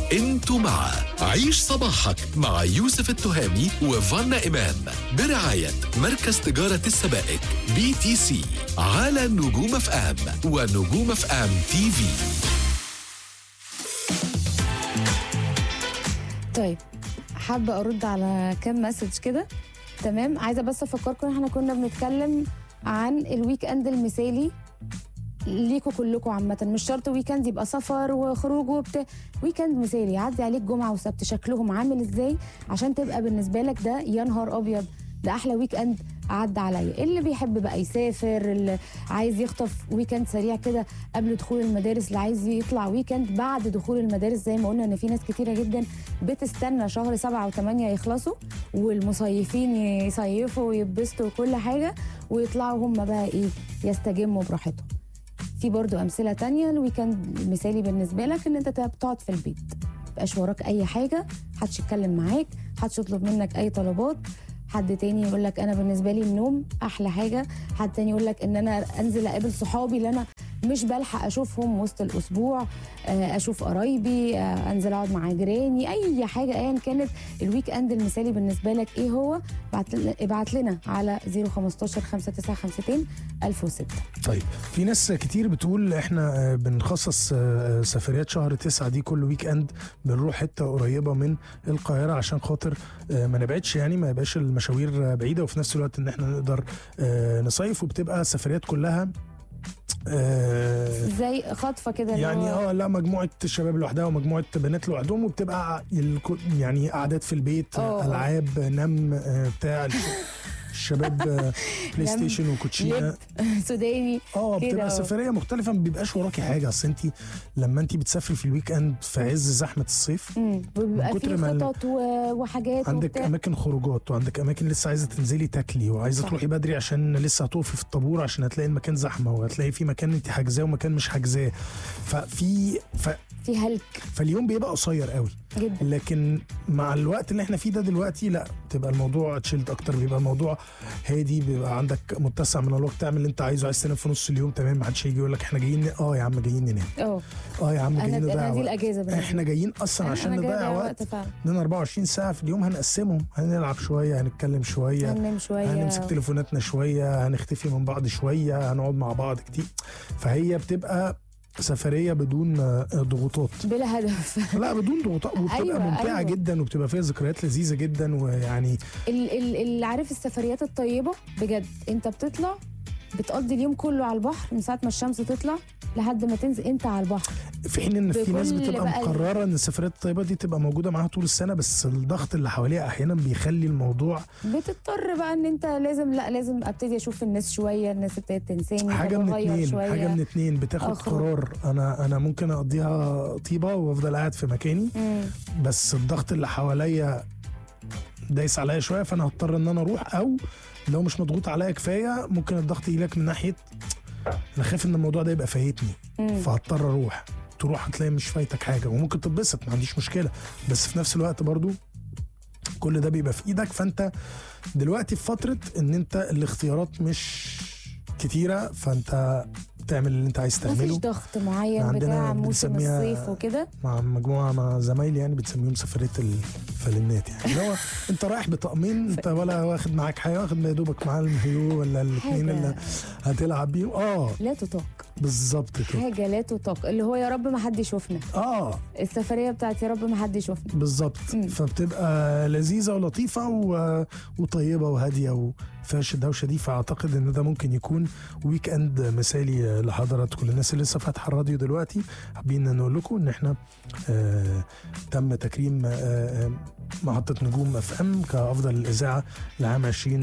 انتوا مع عيش صباحك مع يوسف التهامي وفانا إمام برعاية مركز تجارة السبائك بي تي سي على نجوم اف ام ونجوم اف ام تي في طيب حابة أرد على كام مسج كده تمام عايزة بس أفكركم احنا كنا بنتكلم عن الويك اند المثالي ليكوا كلكم عامة مش شرط ويكند يبقى سفر وخروج وبتاع ويكند مثالي يعدي عليك جمعة وسبت شكلهم عامل ازاي عشان تبقى بالنسبة لك ده يا نهار أبيض ده أحلى ويك اند عدى عليا اللي بيحب بقى يسافر اللي عايز يخطف ويكند سريع كده قبل دخول المدارس اللي عايز يطلع ويكند بعد دخول المدارس زي ما قلنا ان في ناس كتيره جدا بتستنى شهر سبعة وثمانية يخلصوا والمصيفين يصيفوا ويتبسطوا وكل حاجه ويطلعوا هم بقى ايه يستجموا براحتهم في برضو امثله تانية الويكند المثالي بالنسبه لك ان انت تبقى بتقعد في البيت مبقاش وراك اي حاجه محدش يتكلم معاك محدش يطلب منك اي طلبات حد تاني يقول لك انا بالنسبه لي النوم احلى حاجه حد تاني يقول لك ان انا انزل اقابل صحابي اللي انا مش بلحق اشوفهم وسط الاسبوع آه، اشوف قرايبي آه، انزل اقعد مع جيراني اي حاجه ايا كانت الويك اند المثالي بالنسبه لك ايه هو ابعت لنا- ابعت لنا على 015 5952 1006 طيب في ناس كتير بتقول احنا آه، بنخصص آه، سفريات شهر تسعة دي كل ويك اند بنروح حته قريبه من القاهره عشان خاطر آه، ما نبعدش يعني ما يبقاش المشاوير آه، بعيده وفي نفس الوقت ان احنا نقدر آه، نصيف وبتبقى سفريات كلها آه، زي خطفه كده اللي يعني هو- اه لا مجموعه شباب لوحدها ومجموعه بنات لوحدهم وبتبقى الكل- يعني قعدات في البيت اه. العاب نم آه، بتاع الش- الشباب آه، بلاي نم، ستيشن وكوتشينه لب سوداني اه كده بتبقى اه. سفريه مختلفه ما بيبقاش وراكي حاجه اصل انت لما انت بتسافري في الويك اند في عز زحمه الصيف امم وبيبقى من كتر في ما ال- خطط و- وحاجات عندك وبتاع. اماكن خروجات وعندك اماكن لسه عايزه تنزلي تاكلي وعايزه صح. تروحي بدري عشان لسه هتقفي في الطابور عشان هتلاقي المكان زحمه وهتلاقي في مكان انت حاجزاه ومكان مش حاجزاه ففي ف... في هلك فاليوم بيبقى قصير قوي جدا لكن مع الوقت اللي احنا فيه ده دلوقتي لا بتبقى الموضوع تشيلد اكتر بيبقى الموضوع هادي بيبقى عندك متسع من الوقت تعمل اللي انت عايزه عايز تنام في نص اليوم تمام ما حدش هيجي يقول لك احنا جايين ن- اه يا عم جايين ننام اه اه يا عم انا جايين انا نضيع دي وقت الاجازه بالنسبة احنا جايين اصلا لي. عشان أنا جاية نضيع أضيع وقت فعلا عندنا 24 ساعه في اليوم هنقسمهم هنلعب شويه هنتكلم شويه هننام شويه هنمسك تليفوناتنا شويه هنختفي من بعض شويه هنقعد مع بعض كتير فهي بتبقى سفريه بدون آه، ضغوطات بلا هدف لا بدون ضغوطات وبتبقى أيوة، ممتعه أيوة. جدا وبتبقى فيها ذكريات لذيذه جدا ويعني ال- ال- اللي عارف السفريات الطيبه بجد انت بتطلع بتقضي اليوم كله على البحر من ساعه ما الشمس تطلع لحد ما تنزل انت على البحر في حين ان في ناس بكل بتبقى بقى ال- مقرره ان السفريات الطيبه دي تبقى موجوده معاها طول السنه بس الضغط اللي حواليها احيانا بيخلي الموضوع بتضطر بقى ان انت لازم لا لازم ابتدي اشوف الناس شويه الناس ابتدت تنساني حاجه طب من أغير اتنين شويه حاجه من اتنين بتاخد أخرج. قرار انا انا ممكن اقضيها طيبه وافضل قاعد في مكاني مم. بس الضغط اللي حواليا دايس عليا شويه فانا هضطر ان انا اروح او لو مش مضغوط عليا كفايه ممكن الضغط يجيلك من ناحيه انا خايف ان الموضوع ده يبقى فايتني مم. فهضطر اروح تروح هتلاقي مش فايتك حاجه وممكن تتبسط ما عنديش مشكله بس في نفس الوقت برضو كل ده بيبقى في ايدك فانت دلوقتي في فتره ان انت الاختيارات مش كتيره فانت تعمل اللي انت عايز مفيش تعمله ضغط معين عندنا بتاع موسم بنسميها- الصيف وكده مع مجموعه مع زمايلي يعني بتسميهم سفريه الفلنات يعني اللي هو انت رايح بطقمين انت ولا واخد معاك حاجه واخد يا دوبك معاه المايو ولا الاثنين حاجة. اللي هتلعب بيهم اه لا تطاق بالظبط كده حاجه لا تطاق اللي هو يا رب ما حد يشوفنا اه السفريه بتاعت يا رب ما حد يشوفنا بالظبط مم. فبتبقى لذيذه ولطيفه و... وطيبه وهاديه وفيهاش الدوشه دي فاعتقد ان ده ممكن يكون ويك اند مثالي لحضراتكم الناس اللي لسه فاتحه الراديو دلوقتي حابين نقول لكم ان احنا آه تم تكريم آه آه، محطه نجوم اف ام كافضل الاذاعه لعام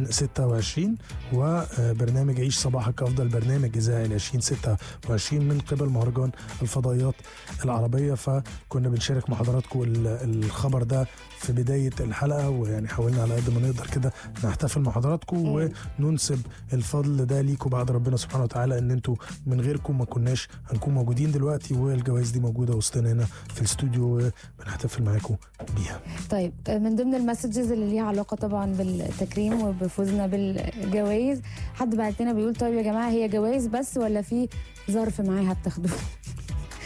2026 وبرنامج عيش صباحك كافضل برنامج اذاعي ل 2026 من قبل مهرجان الفضائيات العربيه فكنا بنشارك مع حضراتكم ال- الخبر ده في بدايه الحلقه ويعني حاولنا على قد ما نقدر كده نحتفل مع حضراتكم مم. وننسب الفضل ده ليكم بعد ربنا سبحانه وتعالى ان انتوا من غيركم ما كناش هنكون موجودين دلوقتي والجوائز دي موجوده وسطنا هنا في الاستوديو وبنحتفل معاكم بيها طيب من ضمن المسجز اللي ليها علاقه طبعا بالتكريم وبفوزنا بالجوائز حد بعت لنا بيقول طيب يا جماعه هي جوائز بس ولا في ظرف معاها بتاخدوه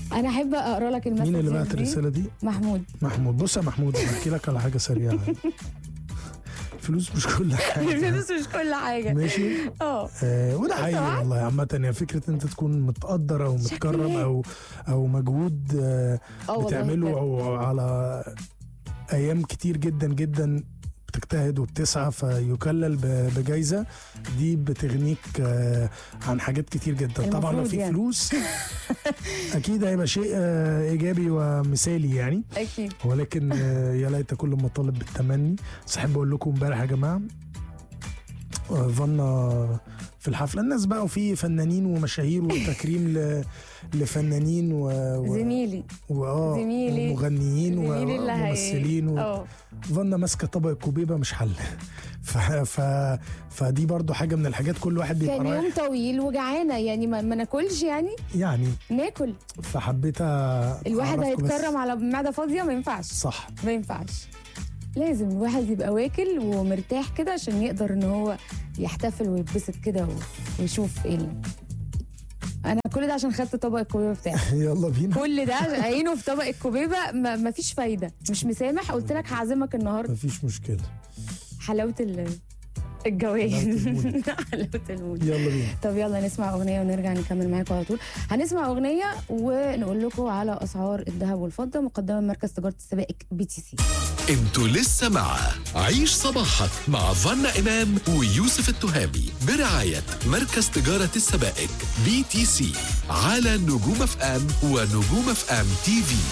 انا احب اقرا لك المسج مين اللي بعت دي. الرساله دي محمود محمود بص يا محمود أنا احكي لك على حاجه سريعه فلوس مش كل حاجه الفلوس مش كل حاجه ماشي اه آه وده حقيقي سمعت؟ والله عامة يعني فكرة انت تكون متقدر او متكرم شكلك. او او مجهود آه اه والله بتعمله بجد. او على ايام كتير جدا جدا بتجتهد وبتسعى فيكلل ب- بجايزة دي بتغنيك آه عن حاجات كتير جدا طبعا لو المفروض في يعني. فلوس اكيد هيبقى شيء آه ايجابي ومثالي يعني اكيد ولكن آه، يا ليت كل مطالب بالتمني بس احب اقول لكم امبارح يا جماعه آه، ظنا في الحفله الناس بقى وفي فنانين ومشاهير وتكريم ل... لفنانين و... و... زميلي وآه زميلي. ومغنيين زميلي اللي هي- وممثلين و... اه ظنا ماسكه طبق الكوبيبه مش حل ف... ف... فدي برضو حاجه من الحاجات كل واحد بيبقى كان يوم رايح طويل وجعانه يعني ما, ما ناكلش يعني يعني ناكل فحبيت أ- الواحد أعرفكم بس. هيتكرم على معده فاضيه ما ينفعش صح ما ينفعش لازم الواحد يبقى واكل ومرتاح كده عشان يقدر ان هو يحتفل ويتبسط كده و- ويشوف ايه ال- انا كل ده عشان خدت طبق الكوبيبه بتاعي يلا بينا كل ده عشان عينه في طبق الكوبيبه ما ما فيش فايده مش مسامح قلت لك هعزمك النهارده مفيش مشكله حلاوه ال- الجواز حلاوة المود. حلاوه المود يلا بينا طب يلا نسمع اغنيه ونرجع نكمل معاكم على طول هنسمع اغنيه ونقول لكم على اسعار الذهب والفضه مقدمه من مركز تجاره السبائك بي تي سي انتوا لسه مع عيش صباحك مع فنا إمام ويوسف التهامي برعاية مركز تجارة السبائك بي تي سي على نجوم اف ام ونجوم اف ام تي في